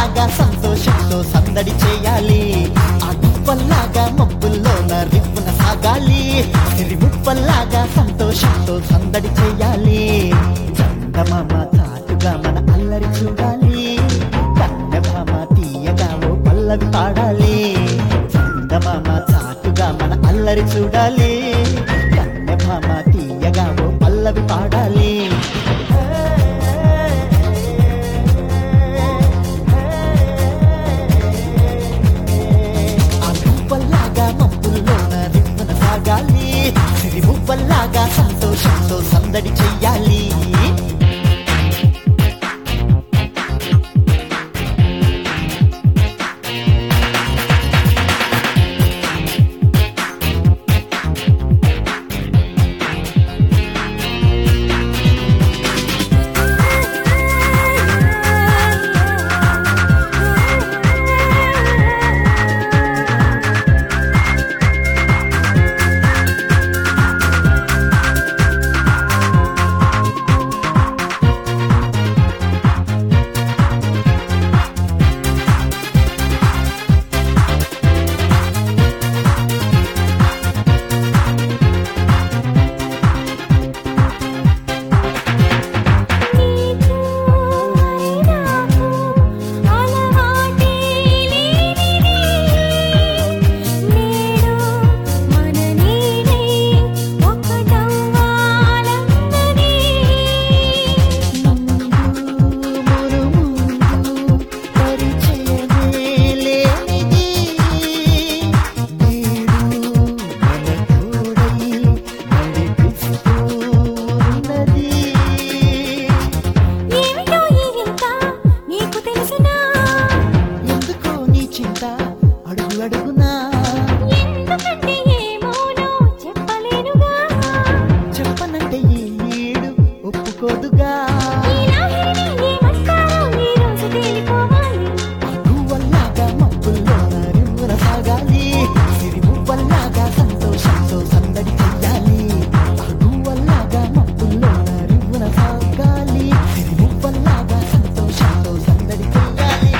గువ్వల్లాగా సంతోషంతో సందడి చేయాలి ఆ గువ్వల్లాగా మబ్బుల్లోన రివ్వున సాగాలి సిరిముప్పల్లాగా సంతోషంతో సందడి చేయాలి చందమామ చాటుగా మన అల్లరి చూడాలి కన్నెభామ తీయగా ఓ పల్లవి పాడాలి చందమామ చాటుగా మన అల్లరి చూడాలి కన్నెభామ తీయగా ఓ పల్లవి పాడాలి ఆ గువ్వల్లాగా మబ్బుల్లోన రివ్వున సాగాలి సిరిమువ్వల్లాగా సంతోషంతో సందడి చెయ్యాలి నీకు నాకు అలవాటే లేనిది నేడు మన నీడే ఒకటవ్వాలన్నది ఏమిటో ఈ వింత నీకు తెలుసునా అడుగునా ఎందుకంటే ఏమోనో చెప్పలేనుగా చెప్పనంటే ఈ ఈడు ఒప్పుకోదుగా ఈ లాహిరిని ఏమంటారో ఈ రోజు తేలిపోవాలి అడువల్లాగా మబ్బుల్లోన రివ్వున సాగాలి సిరిమువ్వల్లాగా సంతోషంతో సందడి చెయ్యాలి అడువల్లాగా మబ్బుల్లోన రివ్వున సాగాలి సిరిమువ్వల్లాగా సంతోషంతో సందడి చెయ్యాలి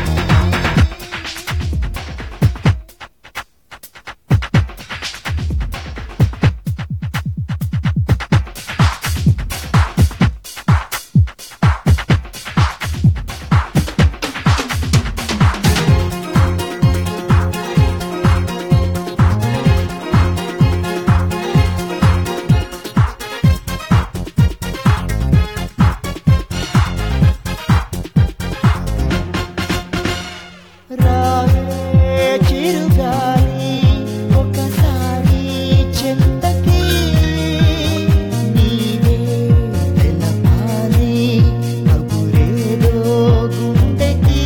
రావే చిరుగాలి ఒకసారి చెంతకి నీవే తెలపాలి కబురేదో గుండెకి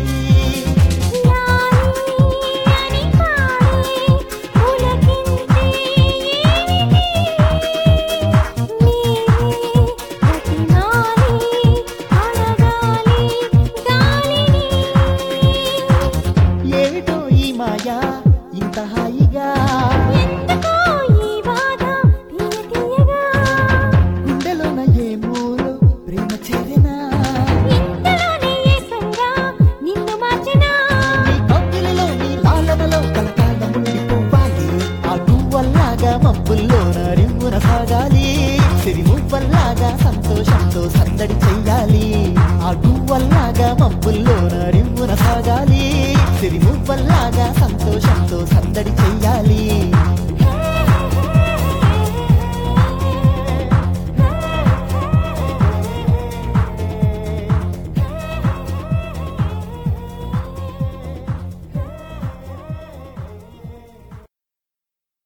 లాలి అని పాడి పులకింతే ఏమిటి నీవే బతిమాలి అడగాలి గాలిని ఏమిటో ఈ మాయా ఇంత హాయిగా ఎందుకో ఈ బాధ తీయ తీయగా గుండెలోన ఏ మూలో ప్రేమ చేరినా ఇంతలోనే ఏకంగా నిన్ను మార్చినా నీ కౌగిలిలో నీ లాలనలో కలకాలం ఉండిపోవాలి ఆ గువ్వల్లాగా మబ్బుల్లోన రివ్వున సాగాలి సిరిమువ్వల్లాగా సంతోషంతో సందడి చెయ్యాలి ఆ గువ్వల్లాగా మబ్బుల్లోన రివ్వున సాగాలి సిరిమువ్వల్లాగా సంతోషంతో సందడి చెయ్యాలి